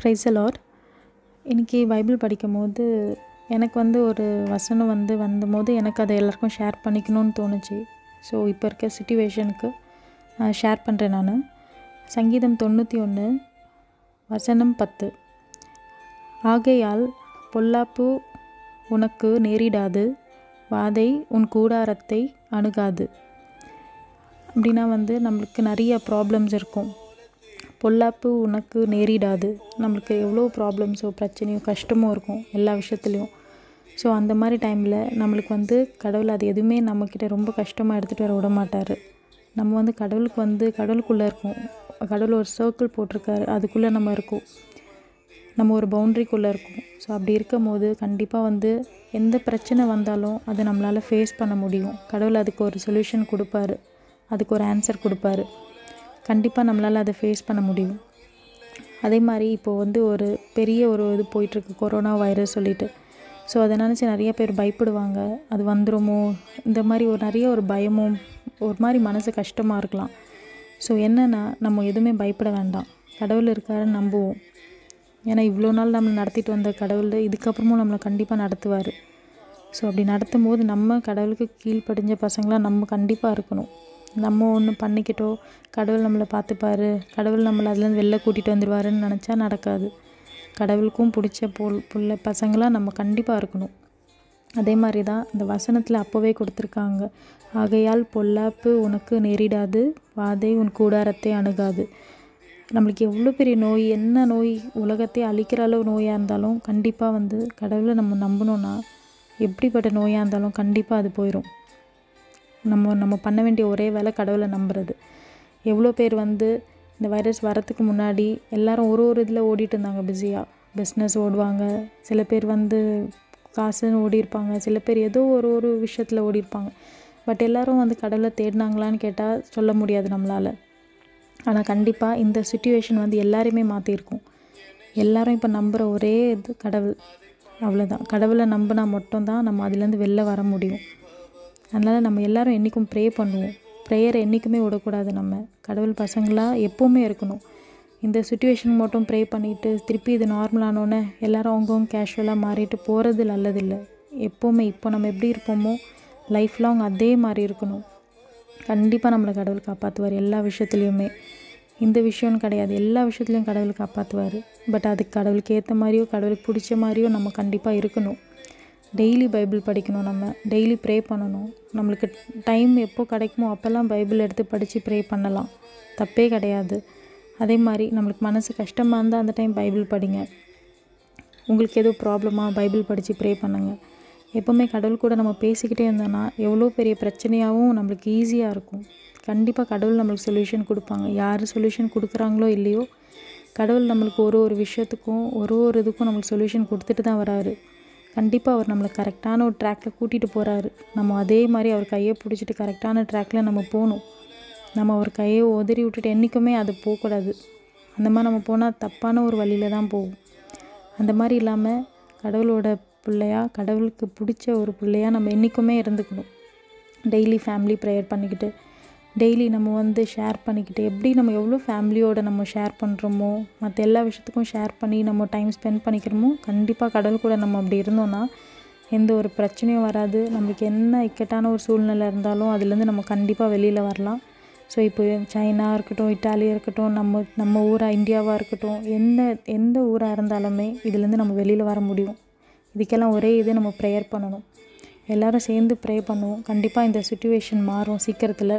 price Lord இன்றைக்கி Bible படிக்கும்போது எனக்கு வந்து ஒரு வசனம் வந்து வந்தபோது எனக்கு அதை எல்லாருக்கும் ஷேர் பண்ணிக்கணும்னு தோணுச்சு ஸோ இப்போ இருக்க சுச்சுவேஷனுக்கு ஷேர் பண்ணுறேன் நான் சங்கீதம் தொண்ணூற்றி ஒன்று வசனம் பத்து ஆகையால் பொல்லாப்பு உனக்கு நேரிடாது வாதை உன் கூடாரத்தை அணுகாது அப்படின்னா வந்து நம்மளுக்கு நிறைய ப்ராப்ளம்ஸ் இருக்கும் பொல்லாப்பு உனக்கு நேரிடாது நம்மளுக்கு எவ்வளோ ப்ராப்ளம்ஸோ பிரச்சனையோ கஷ்டமோ இருக்கும் எல்லா விஷயத்துலையும் ஸோ அந்த மாதிரி டைமில் நம்மளுக்கு வந்து கடவுள் அது எதுவுமே நம்மக்கிட்ட ரொம்ப கஷ்டமாக எடுத்துகிட்டு வர விட மாட்டார் நம்ம வந்து கடவுளுக்கு வந்து கடவுளுக்குள்ளே இருக்கோம் கடவுள் ஒரு சர்க்கிள் போட்டிருக்காரு அதுக்குள்ளே நம்ம இருக்கோம் நம்ம ஒரு பவுண்ட்ரிக்குள்ளே இருக்கோம் ஸோ அப்படி இருக்கும் போது கண்டிப்பாக வந்து எந்த பிரச்சனை வந்தாலும் அதை நம்மளால் ஃபேஸ் பண்ண முடியும் கடவுள் அதுக்கு ஒரு சொல்யூஷன் கொடுப்பாரு அதுக்கு ஒரு ஆன்சர் கொடுப்பாரு கண்டிப்பாக நம்மளால் அதை ஃபேஸ் பண்ண முடியும் அதே மாதிரி இப்போது வந்து ஒரு பெரிய ஒரு இது போயிட்டுருக்கு கொரோனா வைரஸ் சொல்லிட்டு ஸோ அதை நினச்சி நிறைய பேர் பயப்படுவாங்க அது வந்துருமோ இந்த மாதிரி ஒரு நிறைய ஒரு பயமும் ஒரு மாதிரி மனசு கஷ்டமாக இருக்கலாம் ஸோ என்னென்னா நம்ம எதுவுமே பயப்பட வேண்டாம் கடவுள் இருக்காருன்னு நம்புவோம் ஏன்னா இவ்வளோ நாள் நம்மளை நடத்திட்டு வந்த கடவுள் இதுக்கப்புறமும் நம்மளை கண்டிப்பாக நடத்துவார் ஸோ அப்படி நடத்தும் போது நம்ம கடவுளுக்கு கீழ்ப்படிஞ்ச பசங்களாக நம்ம கண்டிப்பாக இருக்கணும் நம்ம ஒன்று பண்ணிக்கிட்டோ கடவுள் நம்மளை பார்த்துப்பாரு கடவுள் நம்மளை அதுலேருந்து வெளில கூட்டிகிட்டு வந்துடுவாருன்னு நினச்சா நடக்காது கடவுளுக்கும் பிடிச்ச பொல் புள்ள பசங்களாக நம்ம கண்டிப்பாக இருக்கணும் அதே மாதிரி தான் இந்த வசனத்தில் அப்போவே கொடுத்துருக்காங்க ஆகையால் பொல்லாப்பு உனக்கு நேரிடாது வாதை உன் கூடாரத்தை அணுகாது நம்மளுக்கு எவ்வளோ பெரிய நோய் என்ன நோய் உலகத்தை அழிக்கிற அளவு நோயாக இருந்தாலும் கண்டிப்பாக வந்து கடவுளை நம்ம நம்பினோன்னா எப்படிப்பட்ட நோயாக இருந்தாலும் கண்டிப்பாக அது போயிடும் நம்ம நம்ம பண்ண வேண்டிய ஒரே வேலை கடவுளை நம்புறது எவ்வளோ பேர் வந்து இந்த வைரஸ் வரத்துக்கு முன்னாடி எல்லாரும் ஒரு ஒரு இதில் ஓடிட்டு இருந்தாங்க பிஸியாக பிஸ்னஸ் ஓடுவாங்க சில பேர் வந்து காசுன்னு ஓடிருப்பாங்க சில பேர் ஏதோ ஒரு ஒரு விஷயத்தில் ஓடிருப்பாங்க பட் எல்லோரும் வந்து கடவுளை தேடினாங்களான்னு கேட்டால் சொல்ல முடியாது நம்மளால் ஆனால் கண்டிப்பாக இந்த சுச்சுவேஷன் வந்து எல்லாரையுமே மாற்றிருக்கும் எல்லாரும் இப்போ நம்புகிற ஒரே இது கடவுள் அவ்வளோதான் கடவுளை நம்பினா மட்டும்தான் நம்ம அதுலேருந்து வெளில வர முடியும் அதனால் நம்ம எல்லோரும் என்றைக்கும் ப்ரே பண்ணுவோம் ப்ரேயரை என்றைக்குமே விடக்கூடாது நம்ம கடவுள் பசங்களாக எப்போவுமே இருக்கணும் இந்த சுச்சுவேஷன் மட்டும் ப்ரே பண்ணிவிட்டு திருப்பி இது நார்மலானோன்னே எல்லோரும் அவங்கவுங்க கேஷுவலாக மாறிட்டு போகிறது நல்லதில்லை எப்போவுமே இப்போ நம்ம எப்படி இருப்போமோ லைஃப் லாங் அதே மாதிரி இருக்கணும் கண்டிப்பாக நம்மளை கடவுள் காப்பாற்றுவார் எல்லா விஷயத்துலையுமே இந்த விஷயம்னு கிடையாது எல்லா விஷயத்துலையும் கடவுள் காப்பாற்றுவார் பட் அதுக்கு கடவுளுக்கு ஏற்ற மாதிரியோ கடவுளுக்கு பிடிச்ச மாதிரியோ நம்ம கண்டிப்பாக இருக்கணும் டெய்லி பைபிள் படிக்கணும் நம்ம டெய்லி ப்ரே பண்ணணும் நம்மளுக்கு டைம் எப்போ கிடைக்குமோ அப்போல்லாம் பைபிள் எடுத்து படித்து ப்ரே பண்ணலாம் தப்பே கிடையாது அதே மாதிரி நம்மளுக்கு மனசு கஷ்டமாக இருந்தால் அந்த டைம் பைபிள் படிங்க உங்களுக்கு எதுவும் ப்ராப்ளமாக பைபிள் படித்து ப்ரே பண்ணுங்கள் எப்போவுமே கடவுள் கூட நம்ம பேசிக்கிட்டே இருந்தோன்னா எவ்வளோ பெரிய பிரச்சனையாகவும் நம்மளுக்கு ஈஸியாக இருக்கும் கண்டிப்பாக கடவுள் நம்மளுக்கு சொல்யூஷன் கொடுப்பாங்க யார் சொல்யூஷன் கொடுக்குறாங்களோ இல்லையோ கடவுள் நம்மளுக்கு ஒரு ஒரு விஷயத்துக்கும் ஒரு ஒரு இதுக்கும் நம்மளுக்கு சொல்யூஷன் கொடுத்துட்டு தான் வராரு கண்டிப்பாக அவர் நம்மளை கரெக்டான ஒரு ட்ராக்கில் கூட்டிகிட்டு போகிறாரு நம்ம அதே மாதிரி அவர் கையை பிடிச்சிட்டு கரெக்டான ட்ராக்கில் நம்ம போகணும் நம்ம அவர் கையை உதறி விட்டுட்டு என்றைக்குமே அது போகக்கூடாது அந்த மாதிரி நம்ம போனால் தப்பான ஒரு வழியில் தான் போகும் அந்த மாதிரி இல்லாமல் கடவுளோட பிள்ளையாக கடவுளுக்கு பிடிச்ச ஒரு பிள்ளையாக நம்ம என்றைக்குமே இருந்துக்கணும் டெய்லி ஃபேமிலி ப்ரேயர் பண்ணிக்கிட்டு டெய்லி நம்ம வந்து ஷேர் பண்ணிக்கிட்டு எப்படி நம்ம எவ்வளோ ஃபேமிலியோட நம்ம ஷேர் பண்ணுறோமோ மற்ற எல்லா விஷயத்துக்கும் ஷேர் பண்ணி நம்ம டைம் ஸ்பெண்ட் பண்ணிக்கிறோமோ கண்டிப்பாக கடவுள் கூட நம்ம அப்படி இருந்தோன்னா எந்த ஒரு பிரச்சனையும் வராது நம்மளுக்கு என்ன இக்கட்டான ஒரு சூழ்நிலை இருந்தாலும் அதுலேருந்து நம்ம கண்டிப்பாக வெளியில் வரலாம் ஸோ இப்போ சைனா இருக்கட்டும் இட்டாலியாக இருக்கட்டும் நம்ம நம்ம ஊராக இந்தியாவாக இருக்கட்டும் எந்த எந்த ஊராக இருந்தாலுமே இதுலேருந்து நம்ம வெளியில் வர முடியும் இதுக்கெல்லாம் ஒரே இது நம்ம ப்ரேயர் பண்ணணும் எல்லோரும் சேர்ந்து ப்ரே பண்ணுவோம் கண்டிப்பாக இந்த சுச்சுவேஷன் மாறும் சீக்கிரத்தில்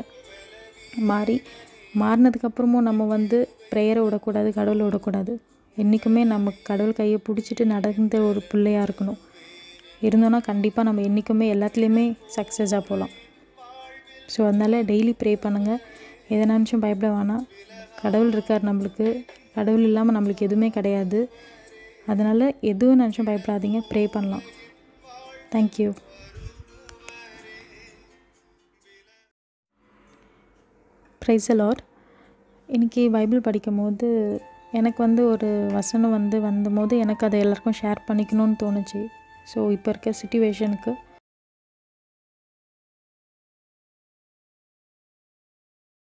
மாறி மாறினதுக்கப்புறமும் நம்ம வந்து ப்ரேயரை விடக்கூடாது கடவுளை விடக்கூடாது என்றைக்குமே நம்ம கடவுள் கையை பிடிச்சிட்டு நடந்த ஒரு பிள்ளையாக இருக்கணும் இருந்தோன்னா கண்டிப்பாக நம்ம என்றைக்குமே எல்லாத்துலேயுமே சக்ஸஸாக போகலாம் ஸோ அதனால் டெய்லி ப்ரே பண்ணுங்கள் எதை நினச்சும் பயப்பட வேணாம் கடவுள் இருக்கார் நம்மளுக்கு கடவுள் இல்லாமல் நம்மளுக்கு எதுவுமே கிடையாது அதனால் எதுவும் நினச்சும் பயப்படாதீங்க ப்ரே பண்ணலாம் தேங்க்யூ ப்ரைஸ் லார்ட் இன்றைக்கி பைபிள் படிக்கும்போது எனக்கு வந்து ஒரு வசனம் வந்து வந்தபோது எனக்கு அதை எல்லாருக்கும் ஷேர் பண்ணிக்கணும்னு தோணுச்சு ஸோ இப்போ இருக்க சுச்சுவேஷனுக்கு